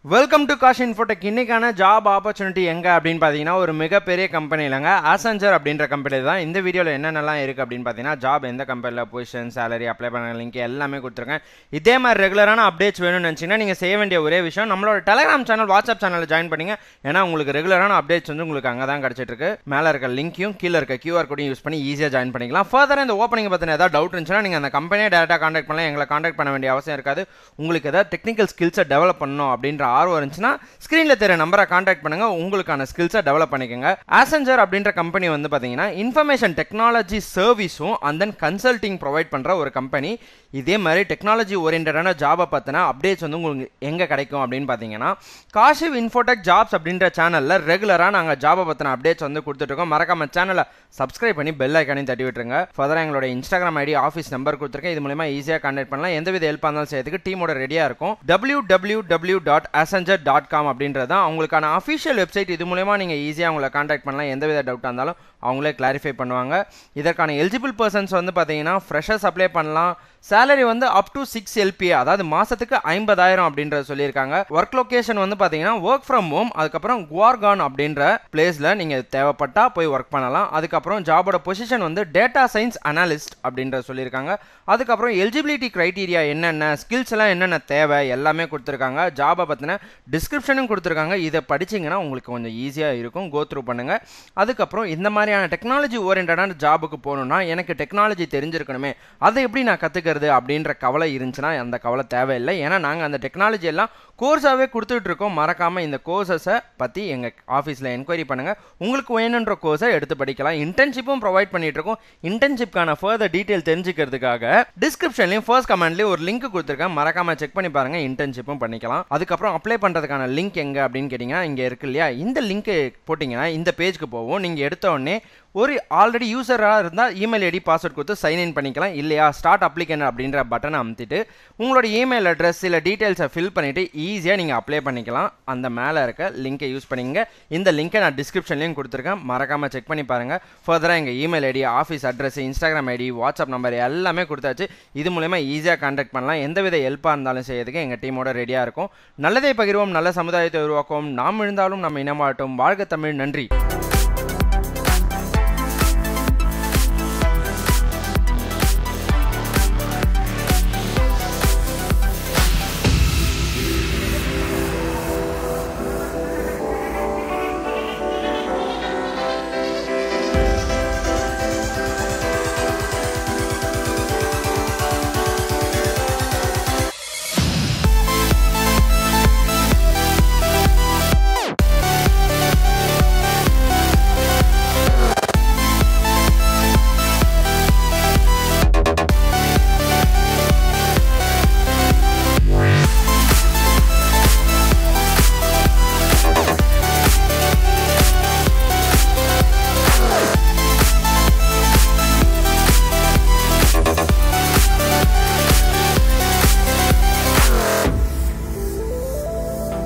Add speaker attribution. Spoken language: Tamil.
Speaker 1: வெல்கம் டு காஷ் இன்ஃபோடெக் இன்னைக்கான ஜாப் ஆப்பர்ச்சுனிட்டி எங்கே அப்படின்னு பார்த்தீங்கன்னா ஒரு மிகப்பெரிய கம்பெனி இல்லைங்க ஆசஞ்சர் அப்படின்ற கம்பெனி தான் இந்த வீடியோவில் என்னென்னலாம் இருக்குது அப்படின்னு பார்த்தீங்கன்னா ஜாப் எந்த கம்பெனியில் பொசிஷன் சேலரி அப்ளை பண்ண லிங்க் எல்லாமே கொடுத்துருக்கேன் இதே மாதிரி ரெகுலரான அப்டேட்ஸ் வேணும்னு நினச்சிங்கன்னா நீங்கள் செய்ய வேண்டிய ஒரே விஷயம் நம்மளோட டெலிகிராம் சேனல் வாட்ஸ்அப் சேனலில் ஜாயின் பண்ணிங்க ஏன்னா உங்களுக்கு ரெகுலரான அப்டேட்ஸ் வந்து உங்களுக்கு அங்கே தான் கிடச்சிட்டு இருக்கு மேலே இருக்க லிங்க்கையும் கீழே இருக்க கியூஆர் கோடையும் யூஸ் பண்ணி ஈஸியாக ஜாயின் பண்ணிக்கலாம் ஃபர்தராக இந்த ஓப்பனிங் பற்றின ஏதாவது டவுட் இருந்துச்சுன்னா நீங்கள் அந்த கம்பெனியை டேரெக்டாக காண்டாக்ட் பண்ணலாம் எங்களை காண்டாக்ட் பண்ண வேண்டிய அவசியம் இருக்காது உங்களுக்கு ஏதாவது டெக்னிக்கல் ஸ்கில்ஸை டெவலப் பண்ணணும் அப்படின்ற ஆர்வம் இருந்துச்சுன்னா ஸ்க்ரீனில் தெரிய நம்பரை காண்டாக்ட் பண்ணுங்க உங்களுக்கான ஸ்கில்ஸை டெவலப் பண்ணிக்கோங்க ஆசஞ்சர் அப்படின்ற கம்பெனி வந்து பார்த்தீங்கன்னா இன்ஃபர்மேஷன் டெக்னாலஜி சர்வீஸும் அண்ட் தென் கன்சல்டிங் ப்ரொவைட் பண்ணுற ஒரு கம்பெனி இதே மாதிரி டெக்னாலஜி ஓரியன்டான ஜாபை பற்றின அப்டேட்ஸ் வந்து உங்களுக்கு எங்கே கிடைக்கும் அப்படின்னு பார்த்தீங்கன்னா காஷிவ் இன்ஃபோடெக் ஜாப்ஸ் அப்படின்ற சேனலில் ரெகுலராக நாங்கள் ஜாபை பற்றின அப்டேட்ஸ் வந்து கொடுத்துட்ருக்கோம் மறக்காம சேனலை சப்ஸ்கிரைப் பண்ணி பெல் ஐக்கானையும் தட்டி விட்டுருங்க ஃபர்தராக எங்களோட இன்ஸ்டாகிராம் ஐடி ஆஃபீஸ் நம்பர் கொடுத்துருக்கேன் இது மூலமா ஈஸியாக கான்டாக்ட் பண்ணலாம் எந்தவித ஹெல்ப் இருந்தாலும் செய்யறதுக்கு டீமோட ரெடியாக இருக்கும் W W W dot Accenture dot com அப்படின்றது தான் அவங்களுக்கான அஃபிஷியல் வெப்சைட் இது மூலமா நீங்கள் ஈஸியாக அவங்கள கான்டாக்ட் பண்ணலாம் எந்தவித டவுட்டாக இருந்தாலும் அவங்களே கிளாரிஃபை பண்ணுவாங்க இதற்கான எலிஜிபிள் பர்சன்ஸ் வந்து பார்த்தீங்கன்னா ஃப்ரெஷர்ஸ் அப்ளை பண்ணலாம் சேலரி வந்து அப் டு சிக்ஸ் எல்பிஏ அதாவது மாசத்துக்கு ஐம்பதாயிரம் அப்படின்றத சொல்லியிருக்காங்க ஒர்க் லொகேஷன் வந்து பார்த்தீங்கன்னா ஒர்க் ஃப்ரம் ஹோம் அதுக்கப்புறம் குவார்கான் அப்படின்ற பிளேஸில் நீங்கள் தேவைப்பட்டா போய் ஒர்க் பண்ணலாம் அதுக்கப்புறம் ஜாபோட பொசிஷன் வந்து டேட்டா சயின்ஸ் அனாலிஸ்ட் அப்படின்றத சொல்லியிருக்காங்க அதுக்கப்புறம் எலிஜிபிலிட்டி க்ரைட்டீரியா என்னென்ன ஸ்கில்ஸ் எல்லாம் என்னென்ன தேவை எல்லாமே கொடுத்துருக்காங்க ஜாபை பற்றின டிஸ்கிரிப்ஷனும் கொடுத்துருக்காங்க இதை படிச்சிங்கன்னா உங்களுக்கு கொஞ்சம் ஈஸியாக இருக்கும் கோ த்ரூ பண்ணுங்கள் அதுக்கப்புறம் இந்த மாதிரியான டெக்னாலஜி ஓரியன்டான ஜாபுக்கு போகணுன்னா எனக்கு டெக்னாலஜி தெரிஞ்சிருக்கணுமே அதை எப்படி நான் கற்றுக்கிறது அப்படின்ற கவலை இருந்துச்சுன்னா அந்த கவலை தேவையில்லை ஏன்னா நாங்கள் அந்த டெக்னாலஜி எல்லாம் கோர்ஸாகவே கொடுத்துட்டு இருக்கோம் மறக்காமல் இந்த கோர்சஸை பற்றி எங்கள் ஆஃபீஸில் என்கொயரி பண்ணுங்கள் உங்களுக்கு வேணுன்ற கோர்ஸை எடுத்து படிக்கலாம் இன்டர்ன்ஷிப்பும் ப்ரொவைட் பண்ணிட்டு இருக்கோம் இன்டர்ன்ஷிப்கான ஃபர்தர் டீட்டெயில் தெரிஞ்சுக்கிறதுக்காக டிஸ்கிரிப்ஷன்லையும் ஃபர்ஸ்ட் கமெண்ட்லேயும் ஒரு லிங்க் கொடுத்துருக்கேன் மறக்காமல் செக் பண்ணி பாருங்கள் இன்டர்ன்ஷிப்பும் பண்ணிக்கலாம் அதுக்கப்புறம் அப்ளை பண்ணுறதுக்கான லிங்க் எங்கே அப்படின்னு கேட்டிங்கன்னா இங்கே இருக்கு இல்லையா இந்த லிங்க் போட்டிங்கன்னா இந்த பேஜ்க்கு போவோம் நீங்கள் எடுத்த உடனே ஒரு ஆல்ரெடி யூசராக இருந்தால் இமெயில் ஐடி பாஸ்வேர்ட் கொடுத்து சைன் இன் பண்ணிக்கலாம் இல்லையா ஸ்டார்ட் அப்ளிகேன் அப்படின்ற பட்டனை அமுத்திட்டு உங்களோட இமெயில் அட்ரஸ் சில டீட்டெயில்ஸை ஃபில் பண்ணிவிட்டு ஈஸியாக நீங்கள் அப்ளை பண்ணிக்கலாம் அந்த மேலே இருக்க லிங்கை யூஸ் பண்ணிங்க இந்த லிங்கை நான் டிஸ்கிரிப்ஷன்லேயும் கொடுத்துருக்கேன் மறக்காமல் செக் பண்ணி பாருங்கள் ஃபர்தராக எங்கள் email ID office address Instagram ID WhatsApp number எல்லாமே கொடுத்தாச்சு இது மூலயமா ஈஸியாக கான்டாக்ட் பண்ணலாம் எந்தவித ஹெல்ப்பாக இருந்தாலும் செய்யறதுக்கு எங்கள் டீமோட ரெடியாக இருக்கும் நல்லதை பகிர்வோம் நல்ல சமுதாயத்தை உருவாக்குவோம் நாம் இருந்தாலும் நம்ம இனமாகட்டும் வாழ்க தமிழ் நன்றி